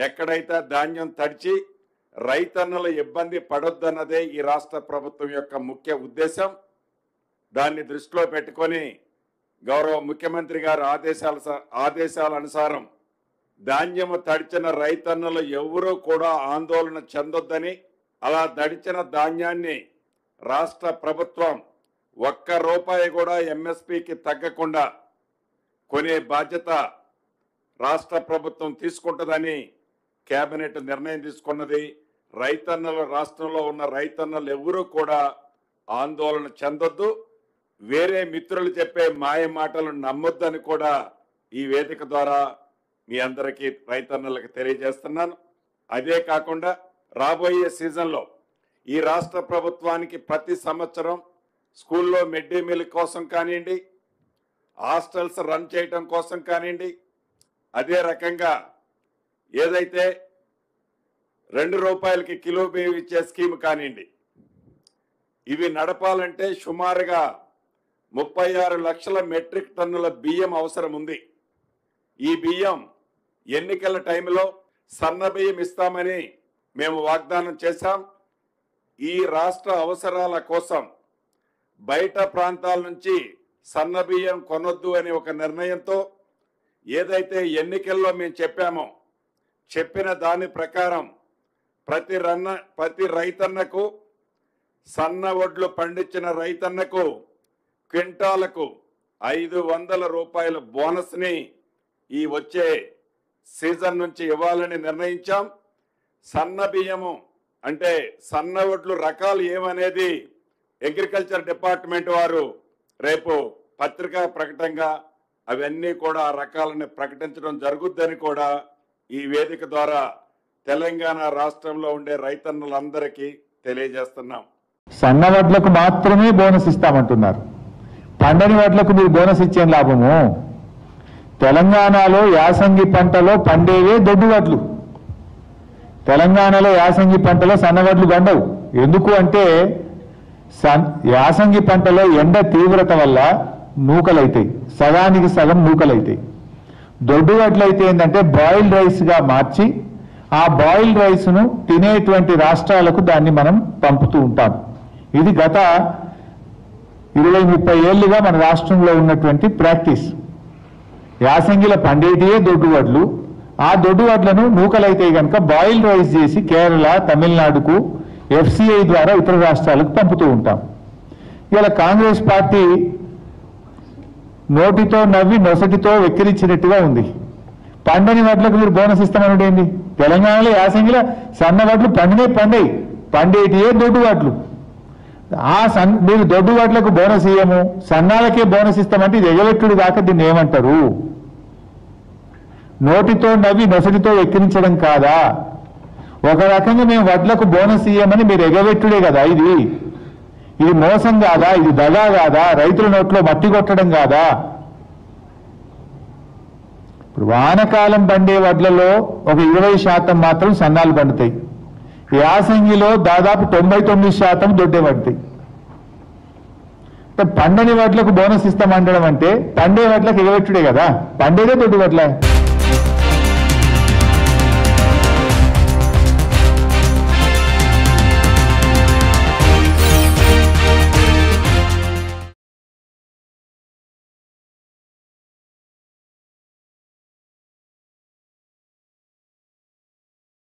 ఎక్కడైతే ధాన్యం తడిచి రైతన్నల ఇబ్బంది పడొద్దన్నదే ఈ రాష్ట్ర ప్రభుత్వం యొక్క ముఖ్య ఉద్దేశం దాన్ని దృష్టిలో పెట్టుకొని గౌరవ ముఖ్యమంత్రి గారి ఆదేశాల స- ఆదేశాల అనుసారం ధాన్యము తడిచిన రైతన్నలు ఎవరూ కూడా ఆందోళన చెందొద్దని అలా తడిచిన ధాన్యాన్ని రాష్ట్ర ప్రభుత్వం ఒక్క రూపాయి కూడా ఎంఎస్పికి తగ్గకుండా కొనే బాధ్యత రాష్ట్ర ప్రభుత్వం తీసుకుంటుందని కేబినెట్ నిర్ణయం తీసుకున్నది రైతన్నలు రాష్ట్రంలో ఉన్న రైతన్నలు ఎవరూ కూడా ఆందోళన చెందొద్దు వేరే మిత్రులు చెప్పే మాయ మాటలు నమ్మొద్దని కూడా ఈ వేదిక ద్వారా మీ అందరికీ రైతన్నలకు తెలియజేస్తున్నాను అదే కాకుండా రాబోయే సీజన్లో ఈ రాష్ట్ర ప్రభుత్వానికి ప్రతి సంవత్సరం స్కూల్లో మిడ్ డే మీల్ కోసం కానివ్వండి హాస్టల్స్ రన్ చేయటం కోసం కానివ్వండి అదే రకంగా ఏదైతే రెండు రూపాయలకి కిలో బియ్యం ఇచ్చే స్కీమ్ కానివ్వండి ఇవి నడపాలంటే సుమారుగా ముప్పై ఆరు లక్షల మెట్రిక్ టన్నుల బియ్యం అవసరం ఉంది ఈ బియ్యం ఎన్నికల టైంలో సన్న బియ్యం ఇస్తామని మేము వాగ్దానం చేశాం ఈ రాష్ట్ర అవసరాల కోసం బయట ప్రాంతాల నుంచి సన్న బియ్యం కొనొద్దు అనే ఒక నిర్ణయంతో ఏదైతే ఎన్నికల్లో మేము చెప్పామో చెప్పిన దాని ప్రకారం ప్రతి రన్న ప్రతి రైతన్నకు సన్న వడ్లు పండించిన రైతన్నకు క్వింటాలకు ఐదు వందల రూపాయల బోనస్ని ఈ వచ్చే సీజన్ నుంచి ఇవ్వాలని నిర్ణయించాం సన్న బియ్యము అంటే సన్న వడ్లు రకాలు ఏమనేది అగ్రికల్చర్ డిపార్ట్మెంట్ వారు రేపు పత్రికా ప్రకటనగా అవన్నీ కూడా ఆ రకాలని ప్రకటించడం జరుగుద్దని కూడా ఈ వేదిక ద్వారా తెలంగాణ రాష్ట్రంలో ఉండే రైతన్నులందరికీ తెలియజేస్తున్నాం సన్న వడ్లకు మాత్రమే బోనస్ ఇస్తామంటున్నారు పండని వడ్లకు మీరు బోనస్ ఇచ్చే లాభము తెలంగాణలో యాసంగి పంటలో పండేవే దొడ్డు వడ్లు తెలంగాణలో యాసంగి పంటలో సన్న వడ్లు పండవు ఎందుకు అంటే సన్ యాసంగి పంటలో ఎండ తీవ్రత వల్ల నూకలైతాయి సగానికి సగం నూకలైతాయి దొడ్డు వడ్లు అయితే ఏంటంటే బాయిల్డ్ రైస్గా మార్చి ఆ బాయిల్డ్ రైస్ను తినేటువంటి రాష్ట్రాలకు దాన్ని మనం పంపుతూ ఉంటాం ఇది గత ఇరవై ముప్పై ఏళ్ళుగా మన రాష్ట్రంలో ఉన్నటువంటి ప్రాక్టీస్ యాసంగిల పండేటియే దొడ్డు వడ్లు ఆ దొడ్డు వడ్లను నూకలైతే కనుక బాయిల్డ్ రైస్ చేసి కేరళ తమిళనాడుకు ఎఫ్సిఐ ద్వారా ఇతర రాష్ట్రాలకు పంపుతూ ఉంటాం ఇలా కాంగ్రెస్ పార్టీ నోటితో నవ్వి నొసటితో వెక్కిరించినట్టుగా ఉంది పండని వడ్లకు మీరు బోనస్ ఇస్తామని ఏంది తెలంగాణలో యాసంగిల సన్న వడ్లు పండినే పండేయి పండేటియే దొడ్డు వడ్లు ఆ సన్ మీరు దొడ్డు వడ్లకు బోనస్ ఇయ్యము సన్నాలకే బోనస్ ఇస్తామంటే ఇది ఎగవెట్టుడు కాక దీన్ని ఏమంటారు నోటితో నవ్వి నొసటితో వెక్కిరించడం కాదా ఒక రకంగా మేము వడ్లకు బోనస్ ఇయ్యమని మీరు ఎగవెట్టుడే కదా ఇది ఇది మోసం కాదా ఇది దగా కాదా రైతుల నోట్లో మట్టి కొట్టడం కాదా ఇప్పుడు వానకాలం పండే వడ్లలో ఒక ఇరవై శాతం మాత్రం సన్నాలు పండుతాయి యాసంగిలో దాదాపు తొంభై తొమ్మిది శాతం దొడ్డే పడతాయి అంటే పండని వడ్లకు బోనస్ ఇస్తామంటడం అంటే పండే వడ్లకు ఎగబెట్టుడే కదా పండేదే దొడ్డు వడ్ల